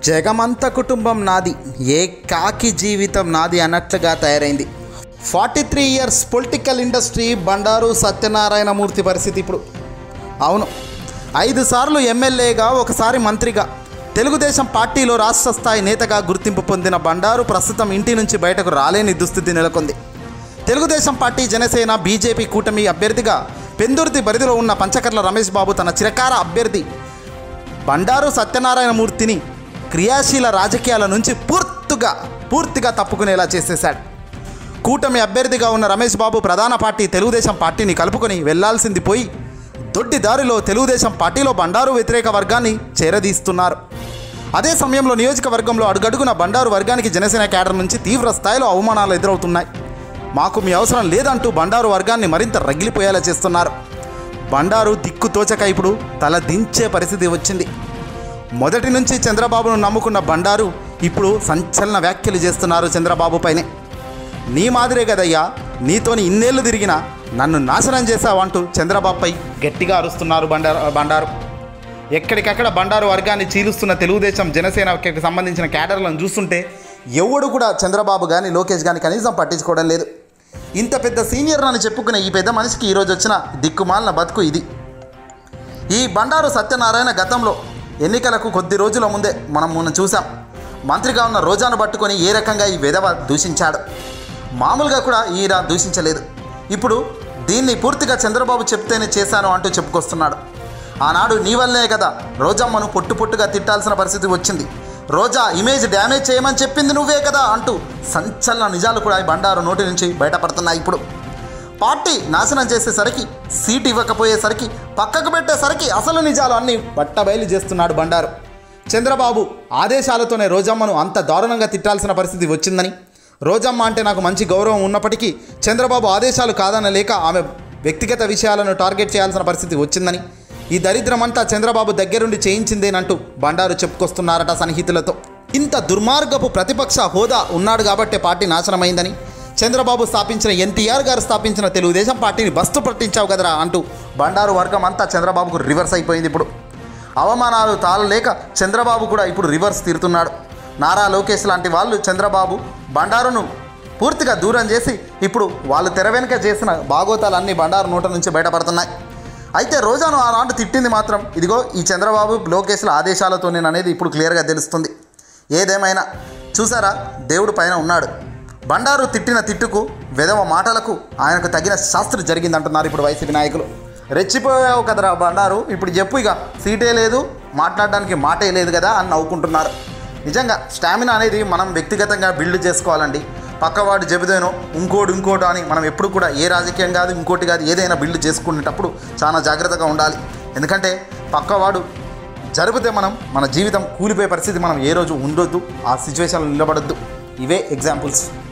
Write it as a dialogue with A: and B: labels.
A: జగమంత కుటుంబం నాది ఏ కాకి జీవితం నాది అన్నట్లుగా తయారైంది forty three years political industry Bandaru Satyanarayanamurthy పరిస్థితి ఇప్పుడు అవును ఐదు సార్లు ఎమ్మెల్యేగా ఒకసారి మంత్రిగా తెలుగుదేశం పార్టీలో రాష్ట్ర స్థాయి నేతగా గుర్తింపు పొందిన బండారు ప్రస్తుతం ఇంటి నుంచి బయటకు రాలేని దుస్థితి నెలకొంది తెలుగుదేశం పార్టీ జనసేన బీజేపీ కూటమి అభ్యర్థిగా పెందుర్తి పరిధిలో ఉన్న పంచకర్ల రమేష్ బాబు తన చిరకార అభ్యర్థి బండారు సత్యనారాయణమూర్తిని క్రియాశీల రాజకీయాల నుంచి పూర్తిగా పూర్తిగా తప్పుకునేలా చేసేశాడు కూటమి అభ్యర్థిగా ఉన్న రమేష్ బాబు ప్రధాన పార్టీ తెలుగుదేశం పార్టీని కలుపుకొని వెళ్లాల్సింది పోయి దొడ్డి దారిలో తెలుగుదేశం పార్టీలో బండారు వ్యతిరేక వర్గాన్ని చేరదీస్తున్నారు అదే సమయంలో నియోజకవర్గంలో అడుగడుగున బండారు వర్గానికి జనసేన కేడర్ నుంచి తీవ్ర స్థాయిలో అవమానాలు ఎదురవుతున్నాయి మాకు మీ అవసరం లేదంటూ బండారు వర్గాన్ని మరింత రగిలిపోయేలా చేస్తున్నారు బండారు దిక్కు తోచక ఇప్పుడు తల దించే పరిస్థితి వచ్చింది మొదటి నుంచి చంద్రబాబును నమ్ముకున్న బండారు ఇప్పుడు సంచలన వ్యాఖ్యలు చేస్తున్నారు చంద్రబాబు పైనే నీ మాదిరే కదయ్యా నీతోని ఇన్నేళ్ళు తిరిగినా నన్ను నాశనం చేశావంటూ చంద్రబాబుపై గట్టిగా అరుస్తున్నారు బండారు బండారు ఎక్కడికక్కడ బండారు వర్గాన్ని చీలుస్తున్న తెలుగుదేశం జనసేనకి సంబంధించిన క్యాడర్లను చూస్తుంటే ఎవడు కూడా చంద్రబాబు కానీ లోకేష్ కానీ కనీసం పట్టించుకోవడం లేదు ఇంత పెద్ద సీనియర్ అని చెప్పుకునే ఈ పెద్ద మనిషికి ఈరోజు వచ్చిన దిక్కుమాలిన బతుకు ఇది ఈ బండారు సత్యనారాయణ గతంలో ఎన్నికలకు కొద్ది రోజుల ముందే మనం మొన్న చూసాం మంత్రిగా ఉన్న రోజాను పట్టుకొని ఏ రకంగా ఈ విధవ దూషించాడు మామూలుగా కూడా ఈయన దూషించలేదు ఇప్పుడు దీన్ని పూర్తిగా చంద్రబాబు చెప్తేనే చేశాను అంటూ చెప్పుకొస్తున్నాడు ఆనాడు నీ వల్లే కదా రోజమ్మను పొట్టు పొట్టుగా తిట్టాల్సిన పరిస్థితి వచ్చింది రోజా ఇమేజ్ డ్యామేజ్ చేయమని చెప్పింది నువ్వే కదా అంటూ సంచలన నిజాలు కూడా ఈ బండారు నోటి నుంచి బయటపడుతున్నాయి ఇప్పుడు పార్టీ నాశనం చేసేసరికి సీట్ ఇవ్వకపోయేసరికి పక్కకు పెట్టేసరికి అసలు నిజాలు అన్నీ బట్టబయలు చేస్తున్నాడు బండారు చంద్రబాబు ఆదేశాలతోనే రోజమ్మను అంత దారుణంగా తిట్టాల్సిన పరిస్థితి వచ్చిందని రోజమ్మ అంటే నాకు మంచి గౌరవం ఉన్నప్పటికీ చంద్రబాబు ఆదేశాలు కాదనలేక ఆమె వ్యక్తిగత విషయాలను టార్గెట్ చేయాల్సిన పరిస్థితి వచ్చిందని ఈ దరిద్రమంతా చంద్రబాబు దగ్గరుండి చేయించిందేనంటూ బండారు చెప్పుకొస్తున్నారట సన్నిహితులతో ఇంత దుర్మార్గపు ప్రతిపక్ష హోదా ఉన్నాడు కాబట్టే పార్టీ నాశనమైందని చంద్రబాబు స్థాపించిన ఎన్టీఆర్ గారు స్థాపించిన తెలుగుదేశం పార్టీని బస్తు పట్టించావు కదరా అంటూ బండారు వర్గం అంతా చంద్రబాబుకు రివర్స్ అయిపోయింది ఇప్పుడు అవమానాలు తాళలేక చంద్రబాబు కూడా ఇప్పుడు రివర్స్ తీరుతున్నాడు నారా లోకేష్ లాంటి వాళ్ళు చంద్రబాబు బండారును పూర్తిగా దూరం చేసి ఇప్పుడు వాళ్ళు తెర వెనుక చేసిన బాగోతాలన్నీ బండారు నోట నుంచి బయటపడుతున్నాయి అయితే రోజాను ఆనాడు తిట్టింది మాత్రం ఇదిగో ఈ చంద్రబాబు లోకేష్ల ఆదేశాలతోనే అనేది ఇప్పుడు క్లియర్గా తెలుస్తుంది ఏదేమైనా చూసారా దేవుడు పైన ఉన్నాడు బండారు తిట్టిన తిట్టుకు వెధవ మాటలకు ఆయనకు తగిన శాస్త్రి జరిగిందంటున్నారు ఇప్పుడు వైసీపీ నాయకులు రెచ్చిపోయావు కదరా బండారు ఇప్పుడు చెప్పు ఇక సీటే లేదు మాట్లాడడానికి మాటే లేదు కదా అని నవ్వుకుంటున్నారు నిజంగా స్టామినా అనేది మనం వ్యక్తిగతంగా బిల్డ్ చేసుకోవాలండి పక్కవాడు చెబితేనో ఇంకోటి ఇంకోటి అని మనం ఎప్పుడు కూడా ఏ రాజకీయం కాదు ఇంకోటి కాదు ఏదైనా బిల్డ్ చేసుకునేటప్పుడు చాలా జాగ్రత్తగా ఉండాలి ఎందుకంటే పక్కవాడు జరిపితే మనం మన జీవితం కూలిపోయే పరిస్థితి మనం ఏ రోజు ఉండొద్దు ఆ సిచ్యువేషన్లో నిలబడొద్దు ఇవే ఎగ్జాంపుల్స్